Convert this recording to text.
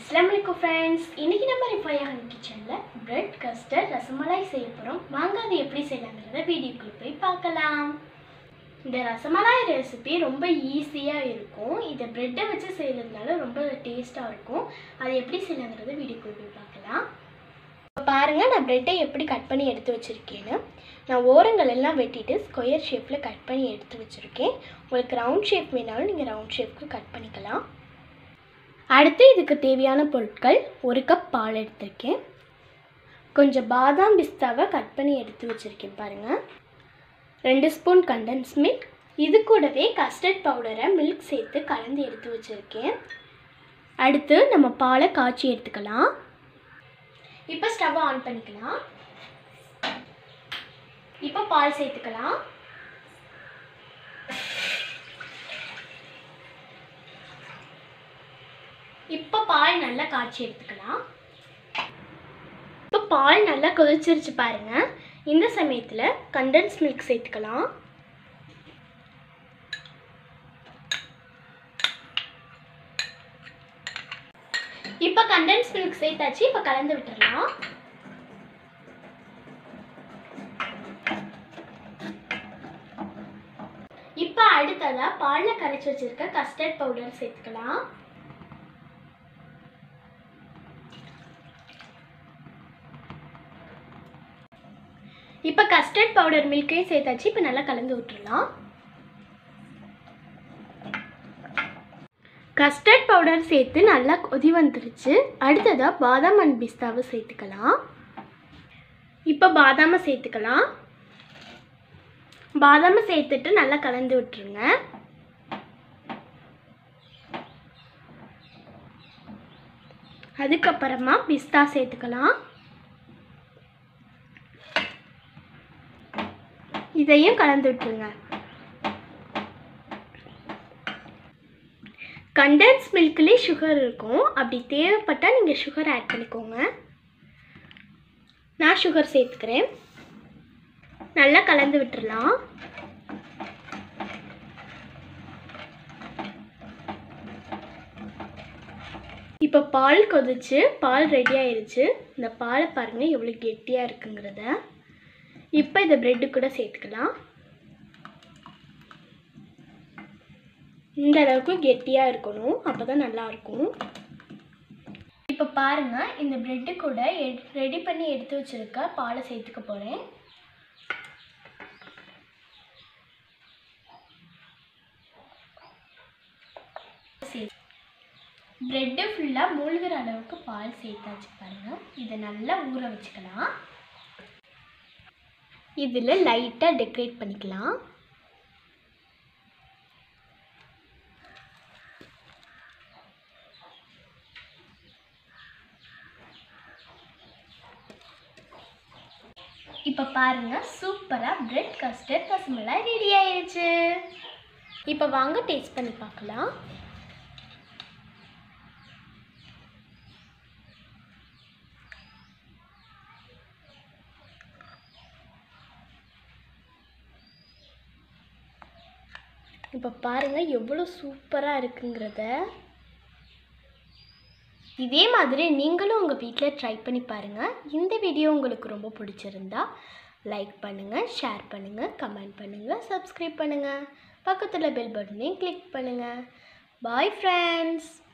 அஸ்லாம் வலைக்கும் ஃப்ரெண்ட்ஸ் இன்றைக்கி நம்ம ரிஃபையான் கிச்சனில் பிரெட் கஸ்டர்ட் ரசமலாய் செய்ய போகிறோம் வாங்க அது எப்படி செய்யலாங்கிறத வீடியோக்குள்ளே போய் பார்க்கலாம் இந்த ரசமலாய் ரெசிபி ரொம்ப ஈஸியாக இருக்கும் இதை ப்ரெட்டை வச்சு செய்கிறதுனால ரொம்ப டேஸ்ட்டாக இருக்கும் அது எப்படி செய்யலாங்கிறத வீடியோக்குள்ளே போய் பார்க்கலாம் இப்போ பாருங்கள் நான் ப்ரெட்டை எப்படி கட் பண்ணி எடுத்து வச்சுருக்கேன்னு நான் ஓரங்கள் எல்லாம் வெட்டிட்டு ஸ்கொயர் ஷேப்பில் கட் பண்ணி எடுத்து வச்சுருக்கேன் உங்களுக்கு ரவுண்ட் ஷேப் வேணாலும் நீங்கள் ரவுண்ட் ஷேப்புக்கு கட் பண்ணிக்கலாம் அடுத்து இதுக்கு தேவையான பொருட்கள் ஒரு கப் பால் எடுத்திருக்கேன் கொஞ்சம் பாதாம் பிஸ்தாவை கட் பண்ணி எடுத்து வச்சுருக்கேன் பாருங்கள் ரெண்டு ஸ்பூன் கண்டன்ஸ் மில்க் இது கூடவே கஸ்டர்ட் பவுடரை மில்க் சேர்த்து கலந்து எடுத்து வச்சுருக்கேன் அடுத்து நம்ம பாலை காய்ச்சி எடுத்துக்கலாம் இப்போ ஸ்டவ் ஆன் பண்ணிக்கலாம் இப்போ பால் சேர்த்துக்கலாம் இப்போ பால் நல்லா காய்ச்சி எடுத்துக்கலாம் இப்போ பால் நல்லா கொதிச்சிருச்சு பாருங்க இந்த சமயத்தில் கண்டன்ஸ் மில்க் சேர்த்துக்கலாம் இப்போ கண்டன்ஸ் மில்க் சேர்த்தாச்சு இப்போ கலந்து விட்டுறலாம் இப்போ அடுத்ததாக பாலில் கரைச்சி வச்சிருக்க கஸ்டர்ட் பவுடர் சேர்த்துக்கலாம் இப்போ கஸ்டர்ட் பவுடர் மில்க்கையும் சேர்த்தாச்சு இப்போ நல்லா கலந்து விட்டுறலாம் கஸ்டர்ட் பவுடர் சேர்த்து நல்லா கொதி வந்துருச்சு அடுத்ததாக பாதாம் அண்ட் பிஸ்தாவை சேர்த்துக்கலாம் இப்போ பாதாமை சேர்த்துக்கலாம் பாதாமை சேர்த்துட்டு நல்லா கலந்து விட்டுருங்க அதுக்கப்புறமா பிஸ்தா சேர்த்துக்கலாம் இதையும் கலந்து விட்டுருங்க கண்டன்ஸ் மில்க்லேயே சுகர் இருக்கும் அப்படி தேவைப்பட்டால் நீங்கள் சுகர் ஆட் பண்ணிக்கோங்க நான் சுகர் சேர்த்துக்கிறேன் நல்லா கலந்து விட்டுறலாம் இப்போ பால் கொதிச்சு பால் ரெடி ஆயிருச்சு இந்த பாலை பாருங்கள் எவ்வளோ கெட்டியாக இருக்குங்கிறத இப்போ இதை ப்ரெட்டு கூட சேர்த்துக்கலாம் இந்த அளவுக்கு கெட்டியாக இருக்கணும் அப்போ தான் நல்லாயிருக்கும் இப்போ பாருங்கள் இந்த ப்ரெட்டு கூட ரெடி பண்ணி எடுத்து வச்சுருக்க பாலை சேர்த்துக்க போகிறேன் ப்ரெட்டு ஃபுல்லாக மூழ்கிற அளவுக்கு பால் சேர்த்தாச்சு பாருங்கள் இதை நல்லா ஊற வச்சுக்கலாம் இதில் லைட்டாக டெக்கரேட் பண்ணிக்கலாம் இப்போ பாருங்கள் சூப்பராக பிரெட் கஸ்டர்ட் ரசமலாய் ரெடி ஆயிடுச்சு இப்போ வாங்க டேஸ்ட் பண்ணி பார்க்கலாம் இப்போ பாருங்கள் எவ்வளோ சூப்பராக இருக்குங்கிறத இதே மாதிரி நீங்களும் உங்கள் வீட்டில் ட்ரை பண்ணி பாருங்கள் இந்த வீடியோ உங்களுக்கு ரொம்ப பிடிச்சிருந்தா லைக் பண்ணுங்கள் ஷேர் பண்ணுங்கள் கமெண்ட் பண்ணுங்கள் சப்ஸ்கிரைப் பண்ணுங்கள் பக்கத்தில் பெல் பட்டனையும் கிளிக் பண்ணுங்கள் பாய் ஃப்ரெண்ட்ஸ்